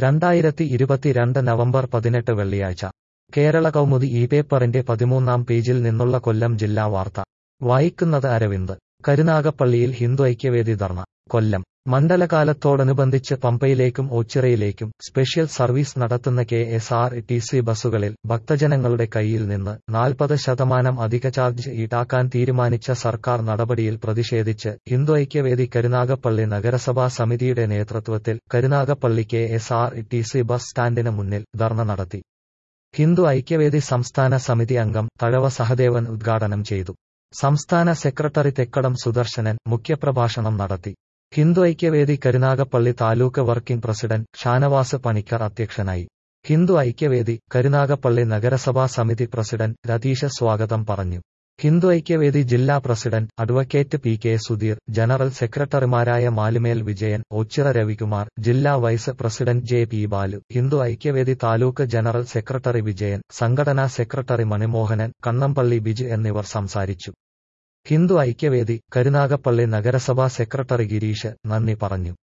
രണ്ടായിരത്തി ഇരുപത്തിരണ്ട് നവംബർ പതിനെട്ട് വെള്ളിയാഴ്ച കേരള കൗമുദി ഈ പേപ്പറിന്റെ പതിമൂന്നാം പേജിൽ നിന്നുള്ള കൊല്ലം ജില്ലാ വാർത്ത വായിക്കുന്നത് അരവിന്ദ് കരുനാഗപ്പള്ളിയിൽ ഹിന്ദു ഐക്യവേദി ധർണ കൊല്ലം മണ്ഡലകാലത്തോടനുബന്ധിച്ച് പമ്പയിലേക്കും ഓച്ചിറയിലേക്കും സ്പെഷ്യൽ സർവീസ് നടത്തുന്ന K S R T C ബസ്സുകളിൽ ഭക്തജനങ്ങളുടെ കയ്യിൽ നിന്ന് നാൽപ്പത് ശതമാനം അധിക ചാർജ് ഈടാക്കാൻ തീരുമാനിച്ച സർക്കാർ നടപടിയിൽ പ്രതിഷേധിച്ച് ഹിന്ദു ഐക്യവേദി കരുനാഗപ്പള്ളി നഗരസഭാ സമിതിയുടെ നേതൃത്വത്തിൽ Karunagappally K S R T C bus സ്റ്റാൻഡിന് മുന്നിൽ ധർണ നടത്തി ഹിന്ദു ഐക്യവേദി സംസ്ഥാന സമിതി അംഗം തഴവ സഹദേവൻ ഉദ്ഘാടനം ചെയ്തു സംസ്ഥാന സെക്രട്ടറി തെക്കടം സുദർശനൻ മുഖ്യപ്രഭാഷണം നടത്തി ഹിന്ദു ഐക്യവേദി കരുനാഗപ്പള്ളി താലൂക്ക് വർക്കിംഗ് പ്രസിഡന്റ് ഷാനവാസ് പണിക്കർ അധ്യക്ഷനായി ഹിന്ദു ഐക്യവേദി കരുനാഗപ്പള്ളി നഗരസഭാ സമിതി പ്രസിഡന്റ് രതീഷ സ്വാഗതം പറഞ്ഞു ഹിന്ദു ഐക്യവേദി ജില്ലാ president advocate P K Sudheer general സെക്രട്ടറിമാരായ മാലുമേൽ വിജയൻ ഒച്ചിറ രവികുമാർ ജില്ലാ vice president J P Balu Hindu Aikyavedi taluk general secretary Vijayan സംഘടനാ സെക്രട്ടറി മണിമോഹനൻ കണ്ണമ്പള്ളി ബിജു എന്നിവർ സംസാരിച്ചു ഹിന്ദു ഐക്യവേദി കരുനാഗപ്പള്ളി നഗരസഭാ സെക്രട്ടറി ഗിരീഷ് നന്ദി പറഞ്ഞു